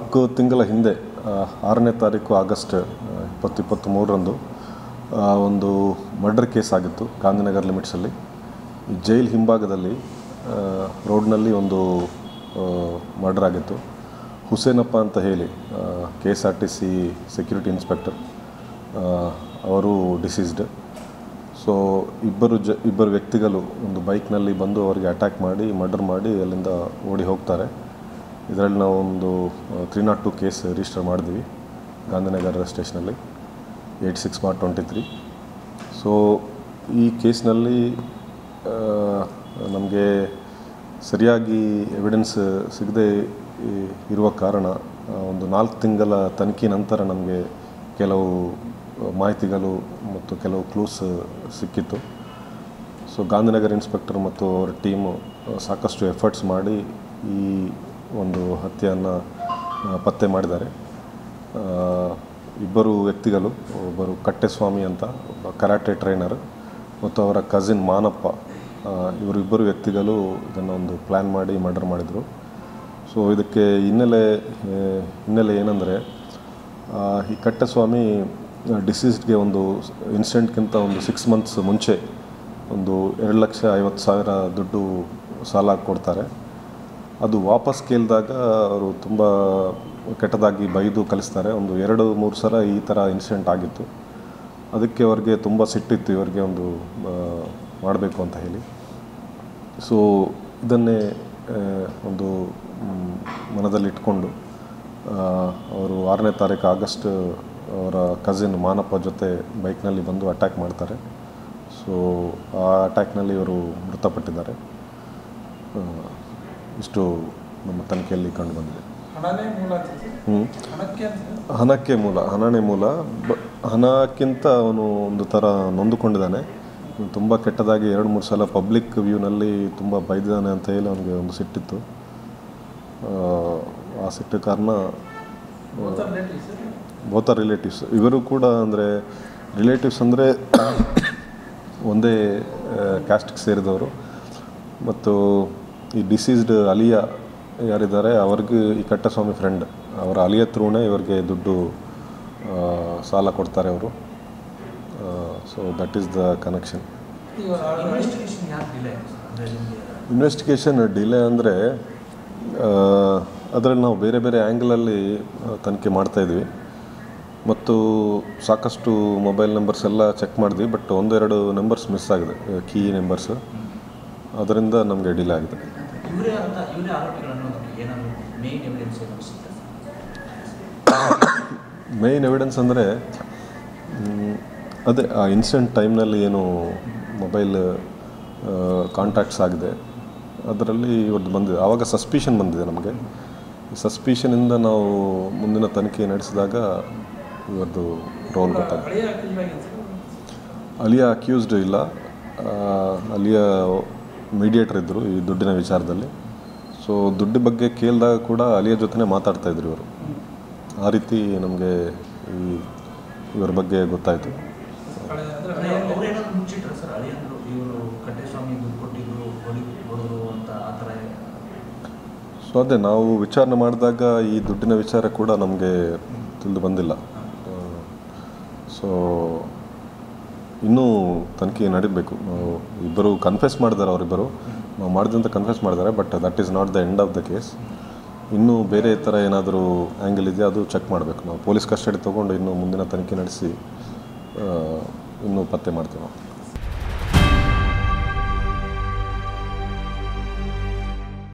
ನಾಲ್ಕು ತಿಂಗಳ ಹಿಂದೆ ಆ, ಆರನೇ ತಾರೀಕು ಆಗಸ್ಟ್ ಇಪ್ಪತ್ತು ಇಪ್ಪತ್ತ್ಮೂರರಂದು ಆ, ಒಂದು ಮರ್ಡರ್ ಕೇಸ್ ಆಗಿತ್ತು ಗಾಂಧಿನಗರ್ ಲಿಮಿಟ್ಸಲ್ಲಿ ಈ ಜೈಲ್ ಹಿಂಭಾಗದಲ್ಲಿ ಆ, ರೋಡ್ನಲ್ಲಿ ಒಂದು ಮರ್ಡರ್ ಆಗಿತ್ತು ಹುಸೇನಪ್ಪ ಅಂತ ಹೇಳಿ K S R T C security inspector ಆ, ಅವರು ಡಿಸೀಸ್ಡ್ ಸೊ ಇಬ್ಬರು ಜ ಇಬ್ಬರು ವ್ಯಕ್ತಿಗಳು ಒಂದು ಬೈಕ್ನಲ್ಲಿ ಬಂದು ಅವರಿಗೆ ಅಟ್ಯಾಕ್ ಮಾಡಿ ಮರ್ಡರ್ ಮಾಡಿ ಅಲ್ಲಿಂದ ಓಡಿ ಹೋಗ್ತಾರೆ ಇದರಲ್ಲಿ ನಾವು ಒಂದು three nought two case register ಮಾಡಿದ್ವಿ ಗಾಂಧಿನಗರ ಸ್ಟೇಷನಲ್ಲಿ eight six bar twenty three so ಈ ಕೇಸ್ನಲ್ಲಿ ನಮಗೆ ಸರಿಯಾಗಿ ಎವಿಡೆನ್ಸ್ ಸಿಗದೆ ಇರುವ ಕಾರಣ ಆ, ಒಂದು ನಾಲ್ಕು ತಿಂಗಳ ತನಿಖೆ ನಂತರ ನಮಗೆ ಕೆಲವು ಮಾಹಿತಿಗಳು ಮತ್ತು ಕೆಲವು ಕ್ಲೂಸ್ ಸಿಕ್ಕಿತ್ತು ಸೊ ಗಾಂಧಿನಗರ ಇನ್ಸ್ಪೆಕ್ಟರ್ ಮತ್ತು ಅವರ ಟೀಮು ಸಾಕಷ್ಟು ಎಫರ್ಟ್ಸ್ ಮಾಡಿ ಈ ಒಂದು ಹತ್ಯೆಯನ್ನು ಪತ್ತೆ ಮಾಡಿದ್ದಾರೆ ಆ, ಇಬ್ಬರು ವ್ಯಕ್ತಿಗಳು ಒಬ್ಬರು ಕಟ್ಟೆಸ್ವಾಮಿ ಅಂತ ಒಬ್ಬ ಕರಾಟೆ ಟ್ರೈನರ್ ಮತ್ತು ಅವರ ಕಸಿನ್ ಮಾನಪ್ಪ ಆ, ಇವರು ಇಬ್ಬರು ವ್ಯಕ್ತಿಗಳು ಇದನ್ನು ಒಂದು ಪ್ಲ್ಯಾನ್ ಮಾಡಿ ಮರ್ಡರ್ ಮಾಡಿದರು ಸೊ ಇದಕ್ಕೆ ಹಿನ್ನೆಲೆ ಆ, ಹಿನ್ನೆಲೆ ಏನಂದರೆ ಈ ಕಟ್ಟಸ್ವಾಮಿ ಡಿಸೀಸ್ಡ್ಗೆ ಒಂದು ಇನ್ಸಿಡೆಂಟ್ಗಿಂತ ಒಂದು ಸಿಕ್ಸ್ ಮಂತ್ಸ್ ಮುಂಚೆ ಒಂದು ಎರಡು ಲಕ್ಷ ಐವತ್ತು ಸಾವಿರ ದುಡ್ಡು ಸಾಲ ಕೊಡ್ತಾರೆ ಅದು ವಾಪಸ್ ಕೇಳಿದಾಗ ಅವರು ತುಂಬ ಕೆಟ್ಟದಾಗಿ ಬೈದು ಕಲಿಸ್ತಾರೆ ಒಂದು ಎರಡು ಮೂರು ಸಲ ಈ ಥರ ಇನ್ಸಿಡೆಂಟ್ ಆಗಿತ್ತು ಅದಕ್ಕೆ ಅವ್ರಿಗೆ ತುಂಬ ಸಿಟ್ಟಿತ್ತು ಇವರಿಗೆ ಒಂದು ಮಾಡಬೇಕು ಅಂತ ಹೇಳಿ ಸೊ ಇದನ್ನೇ ಆ, ಒಂದು ಮ್, ಮನದಲ್ಲಿಟ್ಕೊಂಡು ಆ, ಅವರು ಆರನೇ ತಾರೀಕು ಆಗಸ್ಟ್ ಅವರ ಕಸಿನ್ ಮಾನಪ್ಪ ಜೊತೆ ಬೈಕ್ನಲ್ಲಿ ಬಂದು ಅಟ್ಯಾಕ್ ಮಾಡ್ತಾರೆ ಸೊ ಆ ಅಟ್ಯಾಕ್ನಲ್ಲಿ ಇವರು ಮೃತಪಟ್ಟಿದ್ದಾರೆ ಆ, ಇಷ್ಟು ನಮ್ಮ ತನಿಖೆಯಲ್ಲಿ ಕಂಡು ಬಂದಿದೆ ಹಣನೇ ಮೂಲ ಅನ್ಸುತ್ತೆ ಹ್ಞೂ ಹಣಕ್ಕೆ ಅಂತ ಹಣಕ್ಕೆ ಮೂಲ ಹಣನೇ ಮೂಲ ಬ ಹಣಕ್ಕಿಂತ ಅವನು ಒಂದು ಥರ ನೊಂದುಕೊಂಡಿದ್ದಾನೆ ತುಂಬ ಕೆಟ್ಟದಾಗಿ ಎರಡು ಮೂರು ಸಲ ಪಬ್ಲಿಕ್ ವ್ಯೂನಲ್ಲಿ ತುಂಬ ಬೈದಿದ್ದಾನೆ ಅಂತ ಹೇಳಿ ಅವನಿಗೆ ಒಂದು ಸಿಟ್ಟಿತ್ತು ಆ, ಆ ಸಿಟ್ಟು ಕಾರಣ ಬೋತ ರಿಲೇಟಿವ್ಸ್ ಇವರು ಕೂಡ ಅಂದರೆ ರಿಲೇಟಿವ್ಸ್ ಅಂದರೆ ಒಂದೇ ಕ್ಯಾಸ್ಟ್ಗೆ ಸೇರಿದವರು ಮತ್ತು ಈ ಡಿಸೀಸ್ಡ್ ಅಲಿಯ ಯಾರಿದ್ದಾರೆ ಅವ್ರಿಗೆ ಈ ಕಟ್ಟಸ್ವಾಮಿ ಫ್ರೆಂಡ್ ಅವರ ಅಲಿಯ ಥ್ರೂನೇ ಇವರಿಗೆ ದುಡ್ಡು ಆ, ಸಾಲ ಕೊಡ್ತಾರೆ ಅವರು so that is the connection investigation ಯಾಕೆ ಡಿಲೇ ಆಯಿತು ಅಂದರೆ ನಿಮಗೆ ಇನ್ವೆಸ್ಟಿಗೇಷನ್ ಡಿಲೇ ಅಂದರೆ ಅದರಲ್ಲಿ ನಾವು ಬೇರೆ ಬೇರೆ ಆ್ಯಂಗಲಲ್ಲಿ ತನಿಖೆ ಮಾಡ್ತಾಯಿದ್ವಿ ಮತ್ತು ಸಾಕಷ್ಟು ಮೊಬೈಲ್ ನಂಬರ್ಸ್ ಎಲ್ಲ ಚೆಕ್ ಮಾಡಿದ್ವಿ ಬಟ್ ಒಂದೆರಡು ನಂಬರ್ಸ್ ಮಿಸ್ ಆಗಿದೆ ಕೀ ನಂಬರ್ಸ್ ಅದರಿಂದ ನಮಗೆ ಡಿಲೇ ಆಗಿದೆ ಇವರೇ ಅಂತ ಇವರೇ ಆರೋಪಿಗಳನ್ನು ನಮಗೆ ಏನಾದರೂ ಮೇನ್ ಎವಿಡೆನ್ಸ್ ಏನಾದ್ರು ಸಿಗ್ತದೆ ಮೇಯ್ನ್ ಎವಿಡೆನ್ಸ್ ಅಂದರೆ ಅದೇ ಆ ಇನ್ಸಿಡೆಂಟ್ ಟೈಮ್ನಲ್ಲಿ ಏನು ಮೊಬೈಲ್ ಕಾಂಟ್ಯಾಕ್ಟ್ಸ್ ಆಗಿದೆ ಅದರಲ್ಲಿ ಇವತ್ತು ಬಂದಿದೆ ಆವಾಗ ಸಸ್ಪಿಷನ್ ಬಂದಿದೆ ನಮಗೆ ಸಸ್ಪಿಷನಿಂದ ನಾವು ಮುಂದಿನ ತನಿಖೆ ನಡೆಸಿದಾಗ ಇವರದ್ದು ರೋಲ್ ಗೊತ್ತಾಗಿದೆ ಹಳೆಯ ಅಕ್ಯೂಸ್ಡ್ ಅನ್ಸುತ್ತೆ ಅಲಿಯ ಅಕ್ಯೂಸ್ಡ್ ಇಲ್ಲ ಆ, ಅಲಿಯ ಮೀಡಿಯೇಟರ್ ಇದ್ದರು ಈ ದುಡ್ಡಿನ ವಿಚಾರದಲ್ಲಿ ಸೊ ದುಡ್ಡು ಬಗ್ಗೆ ಕೇಳಿದಾಗ ಕೂಡ ಅಲಿಯ ಜೊತೆನೇ ಮಾತಾಡ್ತಾ ಇದ್ರು ಇವರು ಆ ರೀತಿ ನಮಗೆ ಈ ಇವರ ಬಗ್ಗೆ ಗೊತ್ತಾಯಿತು ಹಳೆ ಅಂದರೆ ಅಂದರೆ ಹಳೆಯ ಅವ್ರೇನಾದ್ರು ಮುಚ್ಚಿಟ್ರೆ ಸರ್ ಅಳಿಯಂದ್ರು ಇವರು ಕಟ್ಟೆಸ್ವಾಮಿ ದುಡ್ಡು ಕೊಟ್ಟಿದ್ರು ಹೊಡಿ ಹೊಡೆದ್ರು ಅಂತ ಆ ಥರ ಸೊ ಅದೇ ನಾವು ವಿಚಾರಣೆ ಮಾಡಿದಾಗ ಈ ದುಡ್ಡಿನ ವಿಚಾರ ಕೂಡ ನಮಗೆ ತಿಳಿದು ಬಂದಿಲ್ಲ ಸೊ ಇನ್ನೂ ತನಿಖೆ ನಡೀಬೇಕು ನಾವು ಇಬ್ಬರು ಕನ್ಫೆಸ್ ಮಾಡಿದ್ದಾರೆ ಅವರಿಬ್ಬರು ನಾವು ಮಾಡಿದಂತ ಕನ್ಫೆಸ್ ಮಾಡಿದ್ದಾರೆ but that is not the end of the case ಇನ್ನೂ ಬೇರೆ ಥರ ಏನಾದರೂ ಆ್ಯಂಗಲ್ ಇದೆಯಾ ಅದು ಚೆಕ್ ಮಾಡಬೇಕು ನಾವು ಪೊಲೀಸ್ ಕಸ್ಟಡಿ ತೊಗೊಂಡು ಇನ್ನೂ ಮುಂದಿನ ತನಿಖೆ ನಡೆಸಿ ಆ, ಇನ್ನೂ ಪತ್ತೆ ಮಾಡ್ತೀವಿ ನಾವು